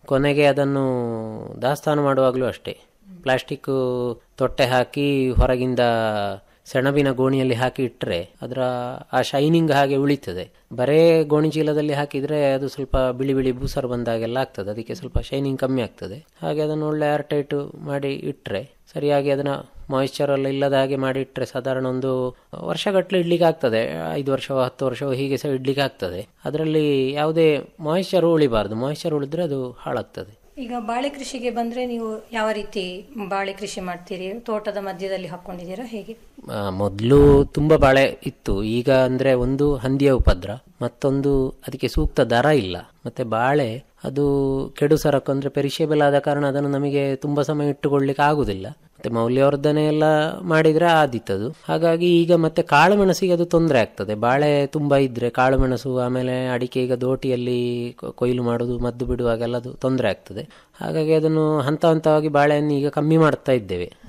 ಕೊನೆಗೆ ಅದನ್ನು ದಾಸ್ತಾನು ಮಾಡುವಾಗಲೂ ಅಷ್ಟೇ ಪ್ಲಾಸ್ಟಿಕ್ ತೊಟ್ಟೆ ಹಾಕಿ ಹೊರಗಿಂದ ಸೆಣಬಿನ ಗೋಣಿಯಲ್ಲಿ ಹಾಕಿ ಇಟ್ಟರೆ ಅದರ ಆ ಶೈನಿಂಗ್ ಹಾಗೆ ಉಳಿತದೆ ಬರೇ ಗೋಣಿ ಚೀಲದಲ್ಲಿ ಹಾಕಿದರೆ ಅದು ಸ್ವಲ್ಪ ಬಿಳಿ ಬಿಳಿ ಬೂಸರು ಬಂದಾಗೆಲ್ಲ ಆಗ್ತದೆ ಅದಕ್ಕೆ ಸ್ವಲ್ಪ ಶೈನಿಂಗ್ ಕಮ್ಮಿ ಆಗ್ತದೆ ಹಾಗೆ ಅದನ್ನು ಒಳ್ಳೆ ಏರ್ ಟೈಟ್ ಮಾಡಿ ಇಟ್ಟರೆ ಸರಿಯಾಗಿ ಅದನ್ನು ಮಾಯಿಶ್ಚರ್ ಎಲ್ಲ ಇಲ್ಲದ ಹಾಗೆ ಮಾಡಿ ಇಟ್ಟರೆ ಸಾಧಾರಣ ಒಂದು ವರ್ಷಗಟ್ಟಲೆ ಇಡ್ಲಿಕ್ಕೆ ಆಗ್ತದೆ ಐದು ವರ್ಷವೋ ಹತ್ತು ವರ್ಷವೋ ಹೀಗೆ ಸಹ ಇಡ್ಲಿಕ್ಕೆ ಆಗ್ತದೆ ಅದರಲ್ಲಿ ಯಾವುದೇ ಮಾಯಿಶ್ಚರ್ ಉಳಿಬಾರ್ದು ಮಾಯಿಶ್ಚರ್ ಉಳಿದ್ರೆ ಅದು ಹಾಳಾಗ್ತದೆ ಈಗ ಬಾಳೆ ಕೃಷಿಗೆ ಬಂದ್ರೆ ನೀವು ಯಾವ ರೀತಿ ಬಾಳೆ ಕೃಷಿ ಮಾಡ್ತೀರಿ ತೋಟದ ಮಧ್ಯದಲ್ಲಿ ಹಾಕೊಂಡಿದ್ದೀರಾ ಹೇಗೆ ಮೊದಲು ತುಂಬ ಬಾಳೆ ಇತ್ತು ಈಗ ಅಂದ್ರೆ ಒಂದು ಹಂದಿಯ ಉಪದ್ರ ಮತ್ತೊಂದು ಅದಕ್ಕೆ ಸೂಕ್ತ ದರ ಇಲ್ಲ ಮತ್ತೆ ಬಾಳೆ ಅದು ಕೆಡು ಸರಕು ಅಂದ್ರೆ ಪೆರಿಷೇಬಲ್ ಆದ ಕಾರಣ ಅದನ್ನು ನಮಗೆ ತುಂಬಾ ಸಮಯ ಇಟ್ಟುಕೊಳ್ಳಿಕ್ಕೆ ಆಗುದಿಲ್ಲ ಮತ್ತೆ ಮೌಲ್ಯವರ್ಧನೆ ಎಲ್ಲ ಮಾಡಿದ್ರೆ ಆದಿತ್ತದು ಹಾಗಾಗಿ ಈಗ ಮತ್ತೆ ಕಾಳುಮೆಣಸಿಗೆ ಅದು ತೊಂದರೆ ಆಗ್ತದೆ ಬಾಳೆ ತುಂಬಾ ಇದ್ರೆ ಕಾಳುಮೆಣಸು ಆಮೇಲೆ ಅಡಿಕೆ ಈಗ ದೋಟಿಯಲ್ಲಿ ಕೊ- ಕೊಯ್ಲು ಮಾಡುದು ಮದ್ದು ಬಿಡುವಾಗೆಲ್ಲ ಅದು ತೊಂದರೆ ಆಗ್ತದೆ ಹಾಗಾಗಿ ಅದನ್ನು ಹಂತ ಹಂತವಾಗಿ ಬಾಳೆಯನ್ನು ಈಗ ಕಮ್ಮಿ ಮಾಡ್ತಾ ಇದ್ದೇವೆ